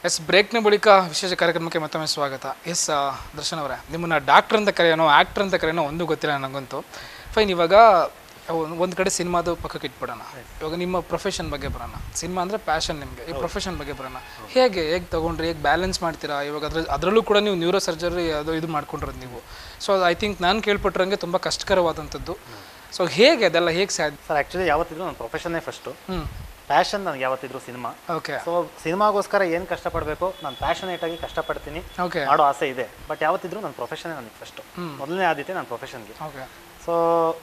S ಬ್ರೇಕ್ನ ಬಳಿಕ ವಿಶೇಷ ಕಾರ್ಯಕ್ರಮಕ್ಕೆ ಮತ್ತೊಮ್ಮೆ ಸ್ವಾಗತ ಎಸ್ ದರ್ಶನ್ ಅವರೇ ನಿಮ್ಮನ್ನ ಡಾಕ್ಟರ್ ಅಂತ ಕರೆಯೋನೋ ಆ್ಯಕ್ಟರ್ ಅಂತ ಕರೆಯೋನೋ ಒಂದು ಗೊತ್ತಿಲ್ಲ ನನಗಂತೂ ಫೈನ್ ಇವಾಗ ಒಂದು ಕಡೆ ಸಿನಿಮಾದ ಪಕ್ಕಕ್ಕೆ ಇಟ್ಬಿಡೋಣ ಇವಾಗ ನಿಮ್ಮ ಪ್ರೊಫೆಷನ್ ಬಗ್ಗೆ ಬರೋಣ ಸಿನಿಮಾ ಅಂದರೆ ಪ್ಯಾಷನ್ ನಿಮಗೆ ಈ ಪ್ರೊಫೆಷನ್ ಬಗ್ಗೆ ಬರೋಣ ಹೇಗೆ ಹೇಗೆ ತೊಗೊಂಡ್ರಿ ಹೇಗೆ ಬ್ಯಾಲೆನ್ಸ್ ಮಾಡ್ತೀರಾ ಇವಾಗ ಅದ್ರ ಅದರಲ್ಲೂ ಕೂಡ ನೀವು ನ್ಯೂರೋ ಸರ್ಜರಿ ಅದು ಇದು ಮಾಡ್ಕೊಂಡಿರೋದು ನೀವು ಸೊ ಐ ಥಿಂಕ್ ನಾನು ಕೇಳ್ಪಟ್ರಂಗೆ ತುಂಬ ಕಷ್ಟಕರವಾದಂಥದ್ದು ಸೊ ಹೇಗೆ ಅದೆಲ್ಲ ಹೇಗೆ ಸಾಧ್ಯ ಸರ್ ಆ್ಯಕ್ಚುಲಿ ಯಾವತ್ತಿದ್ರು ನನ್ನ ಪ್ರೊಫೆಷನ್ನೇ ಫಸ್ಟು ಹ್ಞೂ ಪ್ಯಾಷನ್ ನನಗೆ ಯಾವತ್ತಿದ್ರು ಸಿನಿಮಾ ಓಕೆ ಸೊ ಸಿನಿಮಾಗೋಸ್ಕರ ಏನು ಕಷ್ಟಪಡಬೇಕು ನಾನು ಪ್ಯಾಷನೇಟ್ ಆಗಿ ಕಷ್ಟಪಡ್ತೀನಿ ಓಕೆ ಮಾಡೋ ಆಸೆ ಇದೆ ಬಟ್ ಯಾವತ್ತಿದ್ರು ನನ್ನ ಪ್ರೊಫೆಷನ್ನೇ ನನಗೆ ಫಸ್ಟು ಮೊದಲನೇ ಆದ್ಯತೆ ನನ್ನ ಪ್ರೊಫೆಷನ್ಗೆ ಓಕೆ ಸೊ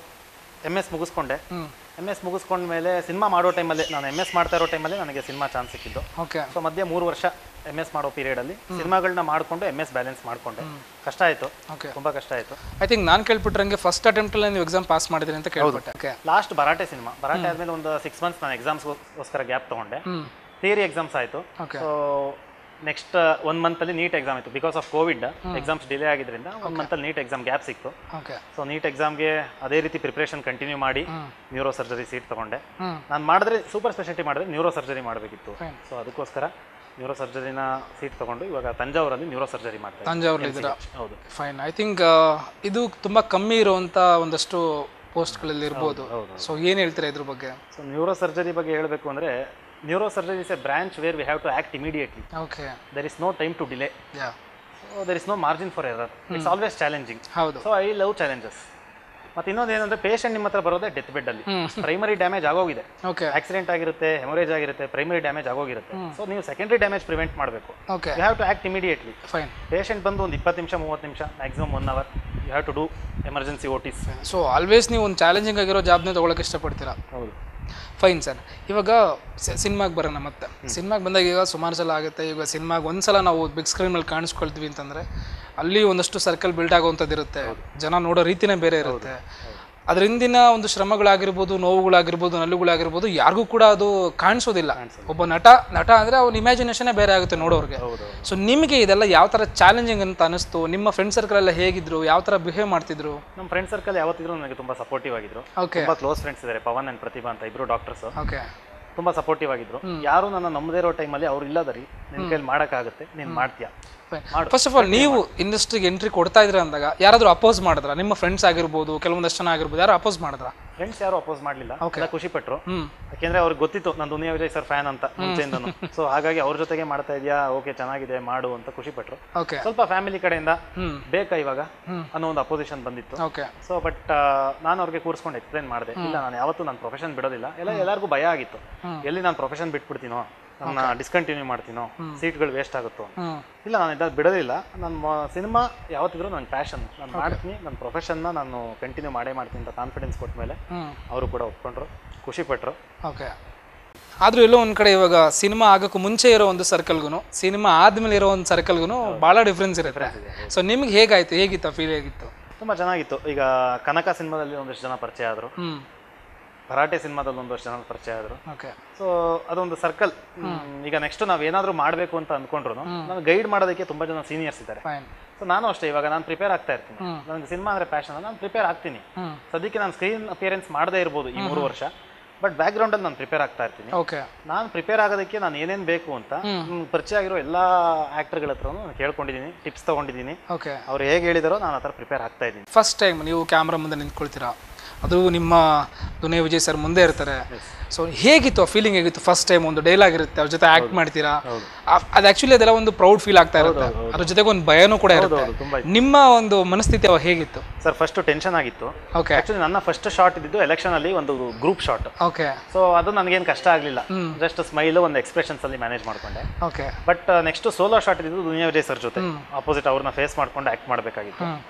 ಎಮ್ ಎಸ್ ಮುಗಿಸ್ಕೊಂಡೆ ಹ್ಞೂ ಎಮ್ ಎಸ್ ಮುಗಿಸ್ಕೊಂಡ ಮೇಲೆ ಸಿನಿಮಾ ಮಾಡೋ ಟೈಮಲ್ಲಿ ನಾನು ಎಮ್ ಎಸ್ ಮಾಡ್ತಾ ಇರೋ ಟೈಮಲ್ಲಿ ನನಗೆ ಸಿನಿಮಾ ಚಾನ್ಸ್ ಸಿಕ್ಕಿದ್ದು ಓಕೆ ಸೊ ಮಧ್ಯೆ ಮೂರು ವರ್ಷ ಎಮ್ ಎಸ್ ಮಾಡೋ ಪೀರಿಯಡಲ್ಲಿ ಸಿನಿಮಾಗಳನ್ನ ಮಾಡಿಕೊಂಡು ಎಮ್ ಎಸ್ ಬ್ಯಾಲೆನ್ಸ್ ಮಾಡಿಕೊಂಡೆ ಕಷ್ಟ ಆಯಿತು ಓಕೆ ತುಂಬ ಕಷ್ಟ ಆಯಿತು ಐ ಥಿಂಕ್ ನಾನು ಕೇಳ್ಬಿಟ್ರಂಗೆ ಫಸ್ಟ್ ಅಟೆಂಪ್ಟಲ್ಲಿ ನೀವು ಎಕ್ಸಾಮ್ ಪಾಸ್ ಮಾಡಿದ್ರಿ ಅಂತ ಕೇಳ್ಬಿಟ್ಟೆ okay last Bharaate cinema Bharaate ಆದಮೇಲೆ ಒಂದು ಸಿಕ್ಸ್ ಮಂತ್ಸ್ ನಾನು ಎಕ್ಸಾಮ್ಸ್ಗೋಸ್ಕರ ಗ್ಯಾಪ್ ತೊಗೊಂಡೆ ಹ್ಞೂ ಥಿಯರಿ ಎಕ್ಸಾಮ್ಸ್ ಆಯಿತು Okay. ಸೊ ನೆಕ್ಸ್ಟ್ ಒನ್ ಮಂತಲ್ಲಿ ನೀಟ್ ಎಕ್ಸಾಮ್ ಇತ್ತು because of COVID exams delay ಆಗಿದ್ದರಿಂದ ಒನ್ ಮಂತಲ್ಲಿ ನೀಟ್ ಎಕ್ಸಾಮ್ ಗ್ಯಾಪ್ ಸಿಕ್ತು ಓಕೆ ಸೊ ನೀಟ್ ಎಕ್ಸಾಮ್ಗೆ ಅದೇ ರೀತಿ ಪ್ರಿಪ್ರೇಷನ್ ಕಂಟಿನ್ಯೂ ಮಾಡಿ ನ್ಯೂರೋ ಸರ್ಜರಿ ಸೀಟ್ ತೊಗೊಂಡೆ ಹ್ಞೂ ನಾನು ಮಾಡಿದ್ರೆ ಸೂಪರ್ ಸ್ಪೆಷಾಲಿಟಿ ಮಾಡಿದ್ರೆ ನ್ಯೂರೋ ಸರ್ಜರಿ ಮಾಡಬೇಕಿತ್ತು Fine. ಸೊ ಅದಕ್ಕೋಸ್ಕರ ನ್ಯೂರೋ ಸರ್ಜರಿನ ಸೀಟ್ ತೊಗೊಂಡು ಇವಾಗ ತಂಜಾವೂರಲ್ಲಿ ನ್ಯೂರೋ ಸರ್ಜರಿ ಮಾಡ್ತಾ ಇದ್ದೀನಿ. ತಂಜಾವೂರಲ್ಲಿದ್ದೀರಾ ಹೌದು ಫೈನ್ ಐ ಥಿಂಕ್ ಇದು ತುಂಬ ಕಮ್ಮಿ ಇರುವಂಥ ಒಂದಷ್ಟು ಪೋಸ್ಟ್ಗಳಲ್ಲಿ ಇರ್ಬೋದು ಸೊ ಏನು ಹೇಳ್ತೀರಾ ಇದ್ರ ಬಗ್ಗೆ ಸೊ ನ್ಯೂರೋ ಸರ್ಜರಿ ಬಗ್ಗೆ ಹೇಳಬೇಕು ಅಂದರೆ neuro surgery is a branch where we have to act immediately okay there is no time to delay yeah so there is no margin for error it's always challenging ಹೌದು so I love challenges ಮತ್ತೆ ಇನ್ನೊಂದು ಏನಂದ್ರೆ patient ನಿಮ್ಮ ಹತ್ರ ಬರೋದೇ death bed ಅಲ್ಲಿ primary damage ಆಗೋಗಿದೆ okay accident ಆಗಿರುತ್ತೆ ಹೆಮರೇಜ್ ಆಗಿರುತ್ತೆ ಪ್ರೈಮರಿ ಡ್ಯಾಮೇಜ್ ಆಗೋಗಿರುತ್ತೆ ಸೊ ನೀವು ಸೆಕೆಂಡರಿ ಡ್ಯಾಮೇಜ್ ಪ್ರಿವೆಂಟ್ ಮಾಡಬೇಕು okay you have to act immediately fine patient ಬಂದು ಒಂದು ಇಪ್ಪತ್ತು ನಿಮಿಷ ಮೂವತ್ತು ನಿಮಿಷ maximum one hour you have to do emergency OTs so always ನೀವು ಒಂದು ಚಾಲೆಂಜಿಂಗ್ ಆಗಿರೋ ಜಾಬ್ನೇ ತೊಗೊಳಕ್ಕೆ ಇಷ್ಟಪಡ್ತೀರಾ ಹೌದು ಫೈನ್ ಸರ್ ಇವಾಗ ಸಿನಿಮಾಗೆ ಬರೋಣ ಮತ್ತೆ ಸಿನಿಮಾಗೆ ಬಂದಾಗ ಈಗ ಸುಮಾರು ಸಲ ಆಗುತ್ತೆ ಈಗ ಸಿನಿಮಾಗೆ ಒಂದ್ಸಲ ನಾವು ಬಿಗ್ ಸ್ಕ್ರೀನ್ ಮೇಲೆ ಕಾಣಿಸ್ಕೊಳ್ತೀವಿ ಅಂತಂದರೆ ಅಲ್ಲಿ ಒಂದಷ್ಟು ಸರ್ಕಲ್ ಬಿಲ್ಡ್ ಆಗುವಂಥದ್ದು ಇರುತ್ತೆ ಜನ ನೋಡೋ ರೀತಿನೇ ಬೇರೆ ಇರುತ್ತೆ ಅದ್ರ ಹಿಂದಿನ ಒಂದು ಶ್ರಮಗಳಾಗಿರ್ಬೋದು ನೋವುಗಳಾಗಿರ್ಬೋದು ನಲ್ಲುಗಳಾಗಿರ್ಬೋದು ಯಾರಿಗೂ ಕೂಡ ಅದು ಕಾಣಿಸೋದಿಲ್ಲ ಒಬ್ಬ ನಟ ನಟ ಅಂದರೆ ಅವ್ನ ಇಮ್ಯಾಜಿನೇಷನೇ ಬೇರೆ ಆಗುತ್ತೆ ನೋಡೋರಿಗೆ ಹೌದು ಸೊ ನಿಮಗೆ ಇದೆಲ್ಲ ಯಾವ ಥರ ಚಾಲೆಂಜಿಂಗ್ ಅಂತ ಅನಿಸ್ತು ನಿಮ್ಮ ಫ್ರೆಂಡ್ ಸರ್ಕಲ್ ಎಲ್ಲ ಹೇಗಿದ್ರು ಯಾವ ಥರ ಬಿಹೇವ್ ಮಾಡ್ತಿದ್ರು ನಮ್ಮ ಫ್ರೆಂಡ್ ಸರ್ಕಲ್ ಯಾವತ್ತಿದ್ರು ನನಗೆ ತುಂಬಾ ಸಪೋರ್ಟಿವ್ ಆಗಿದ್ರು ಓಕೆ ತುಂಬಾ ಕ್ಲೋಸ್ ಫ್ರೆಂಡ್ಸ್ ಇದ್ದಾರೆ ಪವನ್ ಅಂಡ್ ಪ್ರತಿಭಾ ಅಂತ ಇಬ್ರು ಡಾಕ್ಟರ್ಸ್ ಓಕೆ ತುಂಬಾ ಸಪೋರ್ಟಿವ್ ಆಗಿದ್ರು ಯಾರು ನನ್ನ ನಂಬದೇ ಇರೋ ಟೈಮಲ್ಲಿ ಅವ್ರು ಇಲ್ಲದರಿ ನಿನ್ ಕೈಲಿ ಮಾಡೋಕ್ಕಾಗುತ್ತೆ ನೀನು ಮಾಡ್ತೀಯಾ ಮಾಡು. ಫಸ್ಟ್ ಆಫ್ ಆಲ್ ನೀವು ಇಂಡಸ್ಟ್ರಿಗೆ ಎಂಟ್ರಿ ಕೊಡ್ತಾ ಇದ್ರ ಅಂದಾಗ ಯಾರಾದರೂ ಅಪೋಸ್ ಮಾಡಿದ್ರ ನಿಮ್ಮ ಫ್ರೆಂಡ್ಸ್ ಆಗಿರ್ಬೋದು ಕೆಲವೊಂದಷ್ಟು ಜನ ಆಗಿರ್ಬೋದು ಯಾರು ಅಪೋಸ್ ಮಾಡಿದ್ರ ಫ್ರೆಂಡ್ಸ್ ಯಾರು ಅಪೋಸ್ ಮಾಡಲಿಲ್ಲ ಎಲ್ಲ ಖುಷಿ ಪಟ್ರು ಹ್ಮ್ ಯಾಕೆಂದ್ರೆ ಅವ್ರಿಗೆ ಗೊತ್ತಿತ್ತು ನಾನು ದುನಿಯಾ ವಿಜಯ್ ಸರ್ ಫ್ಯಾನ್ ಅಂತ ಮುಂಚೆಯಿಂದನು ಸೊ ಹಾಗಾಗಿ ಅವ್ರ ಜೊತೆಗೆ ಮಾಡ್ತಾ ಇದೆಯಾ ಓಕೆ ಚೆನ್ನಾಗಿದೆ ಮಾಡು ಅಂತ ಖುಷಿ ಪಟ್ರು ಓಕೆ ಸ್ವಲ್ಪ ಫ್ಯಾಮಿಲಿ ಕಡೆಯಿಂದ ಹ್ಮ್ ಬೇಕಾ ಇವಾಗ ಹ್ಮ್. ಅನ್ನೋ ಒಂದು ಅಪೋಸಿಷನ್ ಬಂದಿತ್ತು ಓಕೆ ಸೊ ಬಟ್ ನಾನು ಅವ್ರಿಗೆ ಕೂರಿಸ್ಕೊಂಡು ಎಕ್ಸ್ಪ್ಲೈನ್ ಮಾಡಿದೆ ಇಲ್ಲ ನಾನು ಯಾವತ್ತೂ ನನ್ನ ಪ್ರೊಫೆಷನ್ ಬಿಡೋದಿಲ್ಲ ಎಲ್ಲ ಎಲ್ಲರಿಗೂ ಭಯ ಆಗಿತ್ತು ಎಲ್ಲಿ ನಾನು ಪ್ರೊಫೆಷನ್ ಬಿಟ್ಬಿಡ್ತೀನೋ ನನ್ನ ಡಿಸ್ಕಂಟಿನ್ಯೂ ಮಾಡ್ತೀನೋ ಸೀಟ್ಗಳು ವೇಸ್ಟ್ ಆಗುತ್ತೋ ಅಂತ. ಹ್ಮ್ ಇಲ್ಲ ನಾನು ಇದ್ದಾಗ ಬಿಡೋದಿಲ್ಲ ನನ್ನ ಸಿನಿಮಾ ಯಾವತ್ತಿದ್ರು ನನ್ನ ಪ್ಯಾಷನ್ ನಾನು ಮಾಡ್ತೀನಿ ನನ್ನ ಪ್ರೊಫೆಷನ್ನ ನಾನು ಕಂಟಿನ್ಯೂ ಮಾಡೇ ಮಾಡ್ತೀನಿ ಅಂತ ಕಾನ್ಫಿಡೆನ್ಸ್ ಕೊಟ್ಟ ಮೇಲೆ ಹ್ಮ್ ಅವರು ಕೂಡ ಒಪ್ಕೊಂಡ್ರು ಖುಷಿ ಪಟ್ರು ಓಕೆ ಆದ್ರೂ ಎಲ್ಲೋ ಒಂದ್ ಕಡೆ ಇವಾಗ ಸಿನಿಮಾ ಆಗೋಕ್ಕೂ ಮುಂಚೆ ಇರೋ ಒಂದು ಸರ್ಕಲ್ಗೂ ಸಿನಿಮಾ ಆದ್ಮೇಲೆ ಇರೋ ಒಂದು ಸರ್ಕಲ್ಗೂ ಭಾಳ ಡಿಫ್ರೆನ್ಸ್ ಇರುತ್ತೆ ಸೊ ನಿಮ್ಗೆ ಹೇಗಾಯ್ತು ಹೇಗಿತ್ತು ಫೀಲ್ ಹೇಗಿತ್ತು ತುಂಬ ಚೆನ್ನಾಗಿತ್ತು ಈಗ ಕನಕ ಸಿನಿಮಾದಲ್ಲಿ ಒಂದಷ್ಟು ಜನ ಪರಿಚಯ ಆದರು ಹ್ಮ್ ಭರಾಟೆ ಸಿನಿಮಾದಲ್ಲಿ ಒಂದಷ್ಟು ಜನ ಪರಿಚಯ ಆದರು ಓಕೆ ಸೊ ಅದೊಂದು ಸರ್ಕಲ್ ಈಗ ನೆಕ್ಸ್ಟ್ ನಾವು ಏನಾದರೂ ಮಾಡಬೇಕು ಅಂತ ಅಂದ್ಕೊಂಡ್ರು ನಾನು ಗೈಡ್ ಮಾಡೋದಕ್ಕೆ ತುಂಬ ಜನ ಸೀನಿಯರ್ಸ್ ಇದ್ದಾರೆ ಫೈನ್ ಸೊ ನಾನು ಅಷ್ಟೇ ಇವಾಗ ನಾನು ಪ್ರಿಪೇರ್ ಆಗ್ತಾ ಇರ್ತೀನಿ ನನಗೆ ಸಿನಿಮಾ ಅಂದರೆ ಪ್ಯಾಷನ್ ನಾನು ಪ್ರಿಪೇರ್ ಆಗ್ತೀನಿ ಹ್ಮ್ ಸದ್ಯಕ್ಕೆ ನಾನು ಸ್ಕ್ರೀನ್ ಅಪಿಯರೆನ್ಸ್ ಮಾಡದೇ ಇರ್ಬೋದು ಈ ಮೂರು ವರ್ಷ ಬಟ್ ಬ್ಯಾಕ್ಗ್ರೌಂಡಲ್ಲಿ ನಾನು ಪ್ರಿಪೇರ್ ಆಗ್ತಾ ಇರ್ತೀನಿ ಓಕೆ ನಾನು ಪ್ರಿಪೇರ್ ಆಗೋದಕ್ಕೆ ನಾನು ಏನೇನು ಬೇಕು ಅಂತ ನನ್ಗೆ ಪರಿಚಯ ಆಗಿರೋ ಎಲ್ಲ ಆ್ಯಕ್ಟರ್ಗಳ ಹತ್ರನೂ ನಾನು ಕೇಳ್ಕೊಂಡಿದ್ದೀನಿ ಟಿಪ್ಸ್ ತೊಗೊಂಡಿದ್ದೀನಿ ಓಕೆ ಅವ್ರು ಹೇಗೆ ಹೇಳಿದಾರೋ ನಾನು ಆ ಥರ ಪ್ರಿಪೇರ್ ಆಗ್ತಾ ಇದ್ದೀನಿ ಫಸ್ಟ್ ಟೈಮ್ ನೀವು ಕ್ಯಾಮ್ರಾ ಮುಂದೆ ನಿಂತ್ಕೊಳ್ತೀರಾ ಅದು ನಿಮ್ಮ ದುನಿಯಾ ವಿಜಯ್ ಸರ್ ಮುಂದೆ ಇರ್ತಾರೆ ಸೊ ಹೇಗಿತ್ತು ಆ ಫೀಲಿಂಗ್ ಹೇಗಿತ್ತು ಫಸ್ಟ್ ಟೈಮ್ ಒಂದು ಡೈಲಾಗ್ ಇರುತ್ತೆ ಅವ್ರ ಜೊತೆ ಆಕ್ಟ್ ಮಾಡ್ತೀರಾ ಆ- ಅದು ಆಕ್ಚುಲಿ ಅದೆಲ್ಲ ಒಂದು ಪ್ರೌಡ್ ಫೀಲ್ ಆಗ್ತಾ ಇರುತ್ತೆ ಅದ್ರ ಜೊತೆಗೆ ಒಂದು ಭಯನೂ ಕೂಡ ಇರುತ್ತೆ ಹೌದು ತುಂಬ ನಿಮ್ಮ ಒಂದು ಮನಸ್ಥಿತಿ ಅವಾಗ ಹೇಗಿತ್ತು ಸರ್ ಫಸ್ಟು ಟೆನ್ಷನ್ ಆಗಿತ್ತು ಓಕೆ ಆ್ಯಕ್ಚುಲಿ ನನ್ನ ಫಸ್ಟ್ ಶಾಟ್ ಇದ್ದಿದ್ದು ಎಲೆಕ್ಷನಲ್ಲಿ ಒಂದು ಗ್ರೂಪ್ ಶಾಟ್ ಓಕೆ ಸೊ ಅದು ನನಗೇನು ಕಷ್ಟ ಆಗಲಿಲ್ಲ ಜಸ್ಟ್ ಸ್ಮೈಲು ಒಂದು ಎಕ್ಸ್ಪ್ರೆಷನ್ಸ್ ಅಲ್ಲಿ ಮ್ಯಾನೇಜ್ ಮಾಡ್ಕೊಂಡೆ okay but next solo shot ಇದ್ದು ದುನಿಯಾ ವಿಜಯ್ ಸರ್ ಜೊತೆ ಅಪೋಸಿಟ್ ಅವ್ರನ್ನ ಫೇಸ್ ಮಾಡ್ಕೊಂಡು ಆ್ಯಕ್ಟ್ ಮಾಡಬೇಕಾಗಿತ್ತು ಹ್ಮ್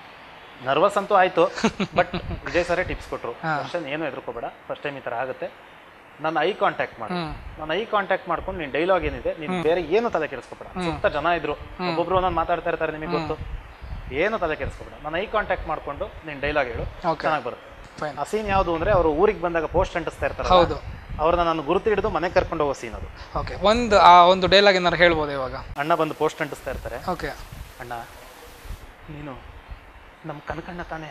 ನರ್ವಸ್ ಅಂತೂ ಆಯಿತು ಬಟ್ ವಿಜಯ್ ಸರೇ ಟಿಪ್ಸ್ ಕೊಟ್ಟರು ಕ್ವಶನ್ ಏನು ಎದುರ್ಕೋಬೇಡ ಫಸ್ಟ್ ಟೈಮ್ ಈ ಥರ ಆಗುತ್ತೆ ನನ್ನ ಐ ಕಾಂಟ್ಯಾಕ್ಟ್ ಮಾಡು ಹ್ಮ್. ನನ್ನ ಐ ಕಾಂಟ್ಯಾಕ್ಟ್ ಮಾಡ್ಕೊಂಡು ನೀನು ಡೈಲಾಗ್ ಏನಿದೆ ನೀನು ಬೇರೆ ಏನು ತಲೆ ಕೆಡಿಸ್ಕೋಬೇಡ ಸುತ್ತ ಜನ ಇದ್ರು ಒಬ್ಬೊಬ್ರು ಒಂದೊಂದು ಮಾತಾಡ್ತಾ ಇರ್ತಾರೆ ನಿಮಗೆ ಗೊತ್ತು ಏನು ತಲೆ ಕೆಡಿಸ್ಕೋಬೇಡ ನನ್ನ ಐ ಕಾಂಟ್ಯಾಕ್ಟ್ ಮಾಡ್ಕೊಂಡು ನೀನು ಡೈಲಾಗ್ ಹೇಳು ಓಕೆ ಚೆನ್ನಾಗಿ ಬರುತ್ತೆ ಫೈನ್ ಆ ಸೀನ್ ಯಾವುದು ಅಂದ್ರೆ ಅವರು ಊರಿಗೆ ಬಂದಾಗ ಪೋಸ್ಟ್ ಅಂಟಿಸ್ತಾ ಇರ್ತಾರೆ ಹೌದು ಅವ್ರನ್ನ ನಾನು ಗುರುತು ಹಿಡಿದು ಮನೆಗೆ ಕರ್ಕೊಂಡು ಹೋಗೋ ಸೀನ್ ಅದು ಓಕೆ ಒಂದು ಆ ಒಂದು ಡೈಲಾಗ್ ಏನಾರು ಹೇಳ್ಬೋದು ಇವಾಗ ಅಣ್ಣ ಬಂದು ಪೋಸ್ಟ್ ಅಂಟಿಸ್ತಾ ಇರ್ತಾರೆ ಓಕೆ ಅಣ್ಣ ನೀನು ನಮ್ಮ ಕನಕಣ್ಣ ತಾನೇ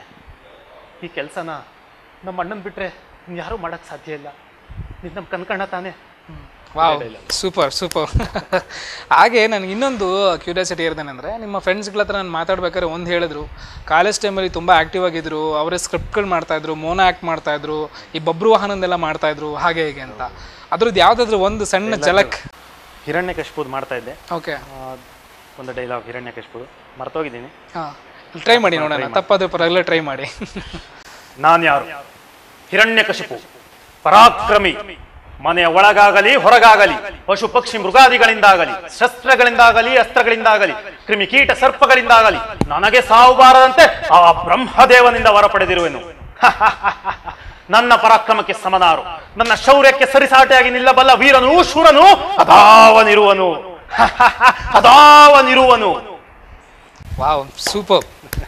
ಈ ಕೆಲಸನ ನಮ್ಮ ಅಣ್ಣನ ಬಿಟ್ಟರೆ ಯಾರೂ ಮಾಡೋಕ್ಕೆ ಸಾಧ್ಯ ಇಲ್ಲ ನೀನು ನಮ್ಮ ಕನಕಣ್ಣ ತಾನೇ ವಾವ್ ಸೂಪರ್ ಸೂಪರ್ ಹಾಗೆ ನನಗೆ ಇನ್ನೊಂದು ಕ್ಯೂರಿಯಾಸಿಟಿ ಇರೋದೇನೆಂದರೆ ನಿಮ್ಮ ಫ್ರೆಂಡ್ಸ್ಗಳ ಹತ್ರ ನಾನು ಮಾತಾಡ್ಬೇಕಾದ್ರೆ ಒಂದು ಹೇಳಿದ್ರು ಕಾಲೇಜ್ ಟೈಮಲ್ಲಿ ತುಂಬ ಆ್ಯಕ್ಟಿವ್ ಆಗಿದ್ರು ಅವರೇ ಸ್ಕ್ರಿಪ್ಟ್ಗಳು ಮಾಡ್ತಾಯಿದ್ರು ಮೋನ ಆ್ಯಕ್ಟ್ ಮಾಡ್ತಾಯಿದ್ರು ಈ ಬಬ್ರು ವಾಹನದೆಲ್ಲ ಮಾಡ್ತಾಯಿದ್ರು ಹಾಗೆ ಹೀಗೆ ಅಂತ ಅದ್ರದ್ದು ಯಾವುದಾದ್ರೂ ಒಂದು ಸಣ್ಣ ಝಲಕ್ ಹಿರಣ್ಯಕಶಿಪುದು ಮಾಡ್ತಾ ಇದ್ದೆ ಓಕೆ ಆ, ಒಂದು ಡೈಲಾಗ್ ಹಿರಣ್ಯಕಶಿಪುದು ಮರ್ತೋಗಿದ್ದೀನಿ ಹಾಂ ಟ್ರೈ ಮಾಡಿ ನೋಡೋಣ ತಪ್ಪಾದ್ರೆ ಪರವಾಗಿಲ್ಲ ಟ್ರೈ ಮಾಡಿ ನಾನು ಯಾರು ಹಿರಣ್ಯಕಶಿಪು ಪರಾಕ್ರಮಿ ಮನೆಯ ಒಳಗಾಗಲಿ ಹೊರಗಾಗಲಿ ಪಶು ಪಕ್ಷಿ ಮೃಗಾದಿಗಳಿಂದಾಗಲಿ ಶಸ್ತ್ರಗಳಿಂದಾಗಲಿ ಅಸ್ತ್ರಗಳಿಂದಾಗಲಿ ಕ್ರಿಮಿಕೀಟ ಸರ್ಪಗಳಿಂದಾಗಲಿ ನನಗೆ ಸಾವು ಬಾರದಂತೆ ಆ ಬ್ರಹ್ಮದೇವನಿಂದ ವರ ಪಡೆದಿರುವೆನು ನನ್ನ ಪರಾಕ್ರಮಕ್ಕೆ ಸಮನಾರು ನನ್ನ ಶೌರ್ಯಕ್ಕೆ ಸರಿಸಾಟಿಯಾಗಿ ನಿಲ್ಲಬಲ್ಲ ವೀರನು ಶೂರನು ಅದಾವನಿರುವನು ಅದಾವನಿರುವನು ವಾವ್ ಸೂಪರ್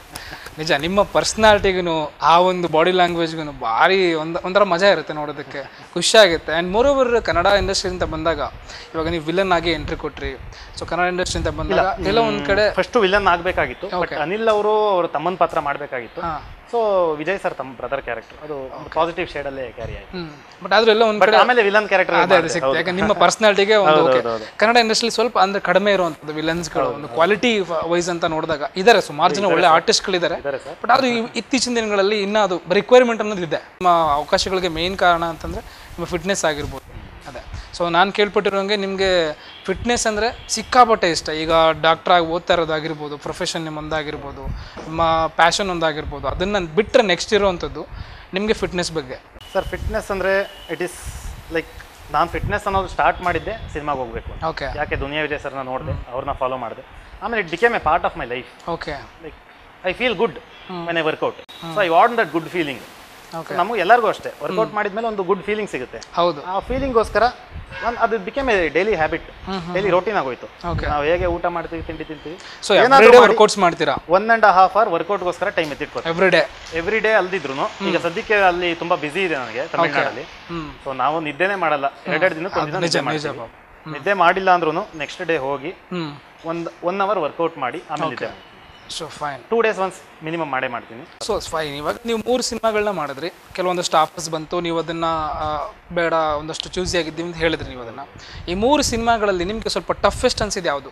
ನಿಜ ನಿಮ್ಮ ಪರ್ಸ್ನಾಲಿಟಿಗೂ ಆ ಒಂದು ಬಾಡಿ ಲ್ಯಾಂಗ್ವೇಜ್ಗೂ ಭಾರಿ ಒಂದು ಒಂಥರ ಮಜಾ ಇರುತ್ತೆ ನೋಡೋದಕ್ಕೆ ಖುಷಿ ಆಗುತ್ತೆ ಆ್ಯಂಡ್ ಮೋರೋವರ್ ಕನ್ನಡ ಇಂಡಸ್ಟ್ರಿ ಅಂತ ಬಂದಾಗ ಇವಾಗ ನೀವು ವಿಲನ್ ಆಗಿ ಎಂಟ್ರಿ ಕೊಟ್ರಿ ಸೊ ಕನ್ನಡ ಇಂಡಸ್ಟ್ರಿ ಅಂತ ಬಂದಾಗ ಎಲ್ಲ ಒಂದು ಕಡೆ ಫಸ್ಟ್ ವಿಲನ್ ಆಗ್ಬೇಕಾಗಿತ್ತು ಬಟ್ ಅನಿಲ್ ಅವರು ಅವ್ರ ತಮ್ಮನ ಪಾತ್ರ ಮಾಡ್ಬೇಕಾಗಿತ್ತು ಹಾಂ ಸೊ ವಿಜಯ್ ಸರ್ ತಮ್ಮ ಬ್ರದರ್ ಕ್ಯಾರೆಕ್ಟರ್ ಅದು ಪಾಸಿಟಿವ್ ಶೇಡ್ ಅಲ್ಲೇ ಕ್ಯಾರಿ ಆಯ್ತು ಹ್ಞೂ ಬಟ್ ಆದ್ರೂ ಎಲ್ಲ ಒಂದು ಬಟ್ ಕಡೆ ಆಮೇಲೆ ವಿಲನ್ ಕ್ಯಾರೆಕ್ಟರ್ ಅದೇ ಅದೇ ಸಿಗ್ತದೆ ಯಾಕಂದ್ರೆ ನಿಮ್ಮ ಪರ್ಸ್ನಾಲಿಟಿಗೆ ಒಂದು ಓಕೆ ಹೌದು, ಹೌದು. ಕನ್ನಡ ಇಂಡಸ್ಟ್ರಿ ಸ್ವಲ್ಪ ಅಂದ್ರೆ ಕಡಿಮೆ ಇರುವಂಥದ್ದು ವಿಲನ್ಸ್ಗಳು ಒಂದು ಕ್ವಾಲಿಟಿ ವೈಸ್ ಅಂತ ನೋಡಿದಾಗ ಇದ್ದಾರೆ ಸುಮಾರು ಜನ ಒಳ್ಳೆ ಆರ್ಟಿಸ್ಟ್ಗಳಿದ್ದಾರೆ ಇದ್ದಾರೆ ಸರ್ ಬಟ್ ಆದ್ರೂ ಇವ್- ಇತ್ತೀಚಿನ ದಿನಗಳಲ್ಲಿ ಇನ್ನೂ ಅದು ರಿಕ್ವೈರ್ಮೆಂಟ್ ಅನ್ನೋದು ಇದೆ ನಿಮ್ಮ ಅವಕಾಶಗಳಿಗೆ ಮೇನ್ ಕಾರಣ ಅಂತಂದ್ರೆ ನಿಮ್ಮ ಫಿಟ್ನೆಸ್ ಆಗಿರ್ಬೋದು ಅದೇ ಸೊ ನಾನು ಕೇಳ್ಪಟ್ಟಿರೋಂಗೆ ನಿಮಗೆ ಫಿಟ್ನೆಸ್ ಅಂದರೆ ಸಿಕ್ಕಾಪಟ್ಟೆ ಇಷ್ಟ ಈಗ ಡಾಕ್ಟರ್ ಆಗಿ ಓದ್ತಾ ಇರೋದಾಗಿರ್ಬೋದು ಪ್ರೊಫೆಷನ್ ನಿಮ್ಮೊಂದಾಗಿರ್ಬೋದು ನಿಮ್ಮ ಪ್ಯಾಷನ್ ಒಂದಾಗಿರ್ಬೋದು ಅದನ್ನು ಬಿಟ್ಟರೆ ನೆಕ್ಸ್ಟ್ ಇರುವಂಥದ್ದು ನಿಮಗೆ ಫಿಟ್ನೆಸ್ ಬಗ್ಗೆ ಸರ್ ಫಿಟ್ನೆಸ್ ಅಂದ್ರೆ ಇಟ್ ಇಸ್ ಲೈಕ್ ನಾನು ಫಿಟ್ನೆಸ್ ಅನ್ನೋದು ಸ್ಟಾರ್ಟ್ ಮಾಡಿದ್ದೆ ಸಿನಿಮಾಗೆ ಹೋಗ್ಬೇಕು ಅಂತ. ಓಕೆ ಯಾಕೆ ದುನಿಯಾ ವಿಜಯ್ ಸರ್ನ ನೋಡಿದೆ ಅವ್ರನ್ನ ಫಾಲೋ ಮಾಡಿದೆ ಆಮೇಲೆ it became a part of my life okay like I feel good when I workout so I want that good feeling okay ನಮಗೆ ಎಲ್ಲರಿಗೂ ಅಷ್ಟೇ ವರ್ಕೌಟ್ ಮಾಡಿದ್ಮೇಲೆ ಒಂದು ಗುಡ್ ಫೀಲಿಂಗ್ ಸಿಗುತ್ತೆ ಹೌದು ಆ ಫೀಲಿಂಗೋಸ್ಕರ ನಾನು ಅದು became a daily habit daily routine ಆಗೋಯ್ತು Okay. ನಾವು ಹೇಗೆ ಊಟ ಮಾಡ್ತೀವಿ ತಿಂಡಿ ತಿಂತೀವಿ ಸೊ ಎವ್ರಿಡೇ ವರ್ಕೌಟ್ಸ್ ಮಾಡ್ತೀರಾ ಒನ್ ಆ್ಯಂಡ್ ಹಾಫ್ ಅವರ್ ವರ್ಕೌಟ್ಗೋಸ್ಕರ ಟೈಮ್ ಎತ್ತಿಟ್ಕೋತೀವಿ ಎವ್ರಿ ಡೇ ಎವ್ರಿ ಡೇ ಅಲ್ದಿದ್ರು ಈಗ ಸದ್ಯಕ್ಕೆ ಅಲ್ಲಿ ತುಂಬಾ ಬಿಸಿ ಇದೆ ನನಗೆ ತಮಿಳ್ನಾಡಲ್ಲಿ ಹ್ಮ್ ಸೊ ನಾವು ನಿದ್ದೆನೇ ಮಾಡಲ್ಲ ಎರಡೆರಡು ದಿನಕ್ಕೆ ಒಂದಿನ ನಿಜ ನಿದ್ದೆ ನಿಜ ಮಾಡ್ತೀವಿ. ನಿದ್ದೆ ಮಾಡಿಲ್ಲ ಅಂದ್ರೂ ನೆಕ್ಸ್ಟ್ ಡೇ ಹೋಗಿ ಹ್ಮ್ ಒಂದು ಒನ್ ಅವರ್ ವರ್ಕೌಟ್ ಮಾಡಿ ಆಮೇಲೆ ನಿದ್ದೆ so fine two days once minimum ಮಾಡೇ ಮಾಡ್ತೀನಿ ಸೊ ಫೈನ್ ಇವಾಗ ನೀವು ಮೂರು ಸಿನಿಮಾಗಳನ್ನ ಮಾಡಿದ್ರಿ ಕೆಲವೊಂದಷ್ಟು ಆಫರ್ಸ್ ಬಂತು ನೀವು ಅದನ್ನ ಆ, ಬೇಡ ಒಂದಷ್ಟು ಚೂಸಿ ಆಗಿದ್ದೀವಿ ಅಂತ ಹೇಳಿದ್ರಿ ನೀವು ಅದನ್ನ ಈ ಮೂರು ಸಿನಿಮಾಗಳಲ್ಲಿ ನಿಮಗೆ ಸ್ವಲ್ಪ ಟಫೆಸ್ಟ್ ಅನ್ಸಿದ್ದು ಯಾವುದು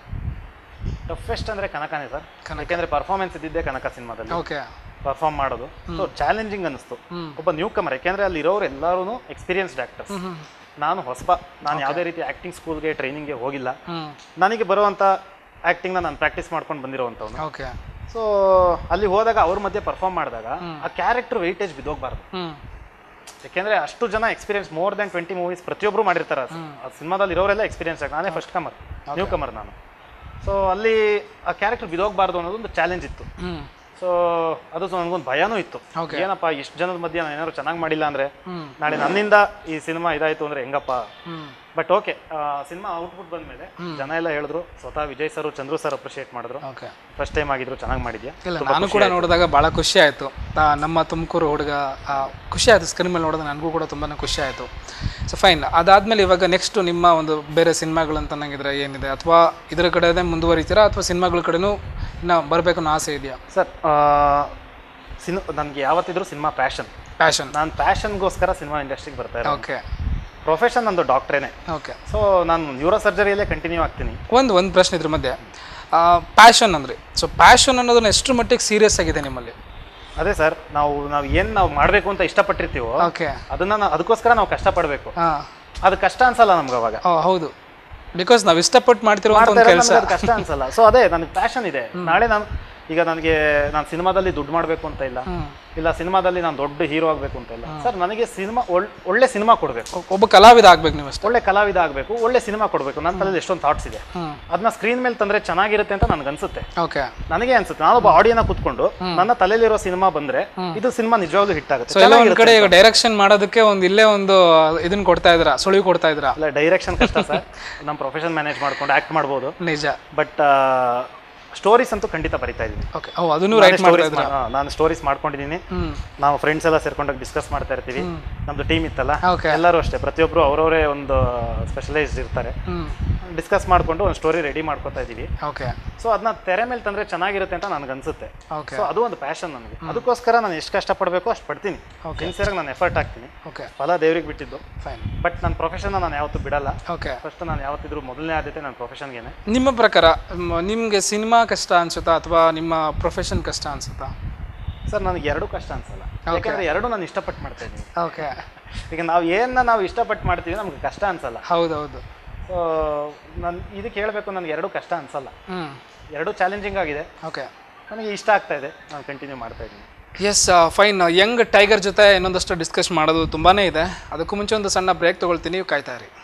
ಟಫೆಸ್ಟ್ ಅಂದ್ರೆ ಕನಕನೇ ಸರ್ ಯಾಕೆಂದ್ರೆ ಪರ್ಫಾರ್ಮೆನ್ಸ್ ಇದ್ದಿದ್ದೆ ಕನಕ ಸಿನಿಮಾದಲ್ಲಿ ಓಕೆ ಪರ್ಫಾರ್ಮ್ ಮಾಡೋದು ಸೊ ಚಾಲೆಂಜಿಂಗ್ ಅನಿಸ್ತು ಹ್ಮ್. ಒಬ್ಬ ನ್ಯೂ ಕಮರ್ ಯಾಕೆಂದ್ರೆ ಅಲ್ಲಿ ಇರೋರು ಎಲ್ಲರೂ ಎಕ್ಸ್ಪೀರಿಯನ್ಸ್ಡ್ ಆಕ್ಟರ್ಸ್ ಹ್ಮ್ ನಾನು ಹೊಸಬ ನಾನು ಯಾವುದೇ ರೀತಿ ಆಕ್ಟಿಂಗ್ ಸ್ಕೂಲ್ಗೆ ಟ್ರೈನಿಂಗ್ಗೆ ಹೋಗಿಲ್ಲ ಹ್ಮ್ ನನಗೆ ಬರುವಂಥ ಆ್ಯಕ್ಟಿಂಗ್ನ ನಾನು ಪ್ರಾಕ್ಟೀಸ್ ಮಾಡ್ಕೊಂಡು ಬಂದಿರೋವಂಥವ್ನು ಓಕೆ ಸೊ ಅಲ್ಲಿ ಹೋದಾಗ ಅವ್ರ ಮಧ್ಯೆ ಪರ್ಫಾರ್ಮ್ ಮಾಡಿದಾಗ ಆ ಕ್ಯಾರೆಕ್ಟರ್ ವೆಯ್ಟೇಜ್ ಬಿದ್ದೋಗ್ಬಾರ್ದು ಹ್ಮ್ ಯಾಕೆಂದ್ರೆ ಅಷ್ಟು ಜನ experience more than twenty movies ಪ್ರತಿಯೊಬ್ಬರು ಮಾಡಿರ್ತಾರೆ ಆ ಸಿನಿಮಾದಲ್ಲಿ ಇರೋರೆಲ್ಲ ಎಕ್ಸ್ಪೀರಿಯನ್ಸ್ ಆಗಿ ನಾನೇ ಫಸ್ಟ್ ಕಮರ್ ನ್ಯೂ ಕಮರ್ ನಾನು ಸೊ ಅಲ್ಲಿ ಆ ಕ್ಯಾರೆಕ್ಟರ್ ಬಿದೋಗ್ಬಾರ್ದು ಅನ್ನೋದು ಒಂದು ಚಾಲೆಂಜ್ ಇತ್ತು ಹ್ಮ್ ಸೊ ಅದು ನನಗೊಂದು ಭಯನೂ ಇತ್ತು Okay. ಏನಪ್ಪ ಇಷ್ಟು ಜನದ ಮಧ್ಯೆ ನಾನು ಏನಾದ್ರು ಚೆನ್ನಾಗಿ ಮಾಡಿಲ್ಲ ಅಂದ್ರೆ ಹ್ಮ್ ನಾಳೆ ನನ್ನಿಂದ ಈ ಸಿನಿಮಾ ಇದಾಯ್ತು ಅಂದ್ರೆ ಹೆಂಗಪ್ಪ ಹ್ಮ್ ಬಟ್ ಓಕೆ ಸಿನಿಮಾ ಔಟ್ಪುಟ್ ಬಂದ್ಮೇಲೆ ಜನ ಎಲ್ಲ ಹೇಳಿದ್ರು ಸ್ವತಃ Vijay sir Chandru sir appreciate ಮಾಡಿದ್ರು ಓಕೆ ಫಸ್ಟ್ ಟೈಮ್ ಆಗಿದ್ರು ಚೆನ್ನಾಗಿ ಮಾಡಿದ್ಯಾ ಇಲ್ಲ ನಾನು ಕೂಡ ನೋಡಿದಾಗ ಭಾಳ ಖುಷಿ ಆಯಿತು ನಮ್ಮ ತುಮಕೂರು ಹುಡುಗ ಆ, ಖುಷಿ ಆಯಿತು ಸ್ಕ್ರೀನ್ ಮೇಲೆ ನೋಡಿದಾಗ ನನಗೂ ಕೂಡ ತುಂಬಾ ಖುಷಿ ಆಯಿತು ಸೊ ಫೈನ್ ಅದಾದಮೇಲೆ ಇವಾಗ ನೆಕ್ಸ್ಟ್ ನಿಮ್ಮ ಒಂದು ಬೇರೆ ಸಿನಿಮಾಗಳು ಅಂತ ನಂಗಿದ್ರೆ ಏನಿದೆ ಅಥವಾ ಇದರ ಕಡೆನೇ ಮುಂದುವರಿತೀರಾ ಅಥವಾ ಸಿನಿಮಾಗಳ ಕಡೆನೂ ಇನ್ನು ಬರಬೇಕು ಅನ್ನೋ ಆಸೆ ಇದೆಯಾ ಸರ್ ಸಿನ್ ನನಗೆ ಯಾವತ್ತಿದ್ರು ಸಿನಿಮಾ ಪ್ಯಾಷನ್ ಪ್ಯಾಷನ್ ನಾನು ಪ್ಯಾಷನ್ಗೋಸ್ಕರ ಸಿನಿಮಾ ಇಂಡಸ್ಟ್ರಿಗೆ ಬರ್ತಾ ಇರೋದು ಓಕೆ ಪ್ರೊಫೆಷನ್ ನಂದು ಡಾಕ್ಟ್ರೇನೆ ಓಕೆ ಸೊ ನಾನು ನ್ಯೂರೋ ಸರ್ಜರಿಯಲ್ಲೇ ಕಂಟಿನ್ಯೂ ಆಗ್ತೀನಿ ಒಂದು ಒಂದು ಪ್ರಶ್ನೆ ಇದ್ರ ಮಧ್ಯೆ ಪ್ಯಾಷನ್ ಅಂದರೆ ಸೊ ಪ್ಯಾಷನ್ ಅನ್ನೋದನ್ನ ಎಷ್ಟು ಮಟ್ಟಿಗೆ ಸೀರಿಯಸ್ ಆಗಿದೆ ನಿಮ್ಮಲ್ಲಿ ಅದೇ ಸರ್ ನಾವು ನಾವು ಏನು ನಾವು ಮಾಡಬೇಕು ಅಂತ ಇಷ್ಟಪಟ್ಟಿರ್ತೀವೋ ಓಕೆ ಅದನ್ನ ನಾವು ಅದಕ್ಕೋಸ್ಕರ ನಾವು ಕಷ್ಟಪಡಬೇಕು ಹಾಂ ಅದು ಕಷ್ಟ ಅನ್ಸಲ್ಲ ನಮ್ಗೆ ಅವಾಗ ಹೌದು ಬಿಕಾಸ್ ನಾವು ಇಷ್ಟಪಟ್ಟು ಮಾಡ್ತಿರುವಂಥ ಒಂದು ಮಾಡ್ತಾ ಇರೋದು ಕೆಲಸ ನಮ್ಗೆ ಅದು ಕಷ್ಟ ಅನ್ಸಲ್ಲ ಸೊ ಅದೇ ನನಗೆ ಪ್ಯಾಷನ್ ಇದೆ ನಾಳೆ ನಾನು ಈಗ ನನಗೆ ನಾನು ಸಿನಿಮಾದಲ್ಲಿ ದುಡ್ಡು ಮಾಡಬೇಕು ಅಂತ ಇಲ್ಲ ಹ್ಮ್. ಇಲ್ಲ ಸಿನಿಮಾದಲ್ಲಿ ನಾನು ದೊಡ್ಡ ಹೀರೋ ಆಗಬೇಕು ಅಂತ ಇಲ್ಲ ಸರ್ ನನಗೆ ಸಿನಿಮಾ ಒಳ್ಳೆ ಸಿನಿಮಾ ಕೊಡಬೇಕು ಒಬ್ಬ ಕಲಾವಿದ ಆಗ್ಬೇಕು ನೀವು ಅಷ್ಟೇ ಒಳ್ಳೆ ಕಲಾವಿದ ಆಗಬೇಕು ಒಳ್ಳೆ ಸಿನಿಮಾ ಕೊಡಬೇಕು ನನ್ನ ತಲೆಯಲ್ಲಿ ಎಷ್ಟೊಂದು ಥಾಟ್ಸ್ ಇದೆ ಹ್ಞೂ ಅದನ್ನ ಸ್ಕ್ರೀನ್ ಮೇಲೆ ತಂದ್ರೆ ಚೆನ್ನಾಗಿರುತ್ತೆ ಅಂತ ನನಗೆ ಅನ್ಸುತ್ತೆ ಓಕೆ ನನಗೆ ಅನ್ಸುತ್ತೆ ನಾನೊಬ್ಬ ಆಡಿಯನ್ನ ಕುತ್ಕೊಂಡು ನನ್ನ ತಲೆಯಲ್ಲಿರೋ ಸಿನಿಮಾ ಬಂದ್ರೆ ಇದು ಸಿನಿಮಾ ನಿಜವಾಗ್ಲೂ ಹಿಟ್ ಆಗುತ್ತೆ ಸೊ ಎಲ್ಲ ಒಂದ್ ಕಡೆ ಈಗ ಡೈರೆಕ್ಷನ್ ಮಾಡೋದಕ್ಕೆ ಒಂದು ಇಲ್ಲೇ ಒಂದು ಇದನ್ನ ಕೊಡ್ತಾ ಇದ್ದೀರಾ ಸುಳಿವು ಕೊಡ್ತಾ ಇದ್ದೀರಾ ಅಲ್ಲ ಡೈರೆಕ್ಷನ್ ಕಷ್ಟ ಸರ್ ನಮ್ಮ ಪ್ರೊಫೆಷನ್ ಮ್ಯಾನೇಜ್ ಮಾಡ್ಕೊಂಡು ಆಕ್ಟ್ ಮಾಡ್ಬೋದು ನಿಜ ಬಟ್ ಸ್ಟೋರೀಸ್ ಅಂತೂ ಖಂಡಿತ ಬರಿತಾ ಇದ್ದೀನಿ ಓಕೆ ಓ ಅದನ್ನು ರೈಟ್ ಮಾಡ್ತಾ ಇದ್ದೀರಾ ನಾನು ಸ್ಟೋರೀಸ್ ಮಾಡ್ಕೊಂಡಿದ್ದೀನಿ ಹ್ಮ್ ನಾವು ಫ್ರೆಂಡ್ಸ್ ಎಲ್ಲ ಸೇರ್ಕೊಂಡಾಗ ಡಿಸ್ಕಸ್ ಮಾಡ್ತಾ ಇರ್ತೀವಿ ನಮ್ದು ಟೀಮ್ ಇತ್ತಲ್ಲ Okay. ಎಲ್ಲರೂ ಅಷ್ಟೇ ಪ್ರತಿಯೊಬ್ಬರು ಅವರವರೇ ಒಂದು ಸ್ಪೆಷಲೈಸ್ಡ್ ಇರ್ತಾರೆ ಹ್ಞೂ ಡಿಸ್ಕಸ್ ಮಾಡಿಕೊಂಡು ಒಂದು ಸ್ಟೋರಿ ರೆಡಿ ಮಾಡ್ಕೊತಾ ಇದ್ದೀವಿ ಓಕೆ ಸೊ ಅದನ್ನ ತೆರೆ ಮೇಲೆ ತಂದ್ರೆ ಚೆನ್ನಾಗಿರುತ್ತೆ ಅಂತ ನನಗೆ ಅನ್ಸುತ್ತೆ ಓಕೆ ಸೊ ಅದು ಒಂದು ಪ್ಯಾಷನ್ ನನಗೆ ಅದಕ್ಕೋಸ್ಕರ ನಾನು ಎಷ್ಟು ಕಷ್ಟಪಡಬೇಕು ಅಷ್ಟು ಪಡ್ತೀನಿ ಸಿನ್ಸಿಯರಾಗಿ ನಾನು ಎಫರ್ಟ್ ಹಾಕ್ತೀನಿ ಓಕೆ ಫಲ ದೇವ್ರಿಗೆ ಬಿಟ್ಟಿದ್ದು ಫೈನ್ ಬಟ್ ನನ್ನ ಪ್ರೊಫೆಷನ್ನ ನಾನು ಯಾವತ್ತೂ ಬಿಡಲ್ಲ ಓಕೆ ಫಸ್ಟ್ ನಾನು ಯಾವತ್ತಿದ್ರು ಮೊದಲನೇ ಆದ್ಯತೆ ನನ್ನ ಪ್ರೊಫೆಷನ್ಗೇನೆ ನಿಮ್ಮ ಪ್ರಕಾರ ನಿಮಗೆ ಸಿನಿಮಾ ಕಷ್ಟ ಅನ್ಸುತ್ತಾ ಅಥವಾ ನಿಮ್ಮ ಪ್ರೊಫೆಷನ್ ಕಷ್ಟ ಅನ್ಸುತ್ತಾ ಸರ್ ನನಗೆ ಎರಡೂ ಕಷ್ಟ ಅನ್ಸಲ್ಲ ಯಾಕಂದ್ರೆ ಎರಡು ನಾನು ಇಷ್ಟಪಟ್ಟು ಮಾಡ್ತಾ ಇದ್ದೀನಿ ಓಕೆ ಈಗ ನಾವು ಏನನ್ನ ನಾವು ಇಷ್ಟಪಟ್ಟು ಮಾಡ್ತೀವಿ ನಮ್ಗೆ ಕಷ್ಟ ಅನ್ಸಲ್ಲ ಹೌದೌದು ಸೊ ನಾನು ಇದಕ್ಕೆ ಹೇಳಬೇಕು ನನಗೆ ಎರಡೂ ಕಷ್ಟ ಅನ್ಸಲ್ಲ ಹ್ಞೂ ಎರಡೂ ಚಾಲೆಂಜಿಂಗ್ ಆಗಿದೆ ಓಕೆ ನನಗೆ ಇಷ್ಟ ಆಗ್ತಾ ಇದೆ ನಾನು ಕಂಟಿನ್ಯೂ ಮಾಡ್ತಾ ಇದ್ದೀನಿ ಎಸ್ ಫೈನ್ ಯಂಗ್ ಟೈಗರ್ ಜೊತೆ ಇನ್ನೊಂದಷ್ಟು ಡಿಸ್ಕಸ್ ಮಾಡೋದು ತುಂಬಾ ಇದೆ ಅದಕ್ಕೂ ಮುಂಚೆ ಒಂದು ಸಣ್ಣ ಬ್ರೇಕ್ ತೊಗೊಳ್ತೀನಿ ಕಾಯ್ತಾ ಇರಿ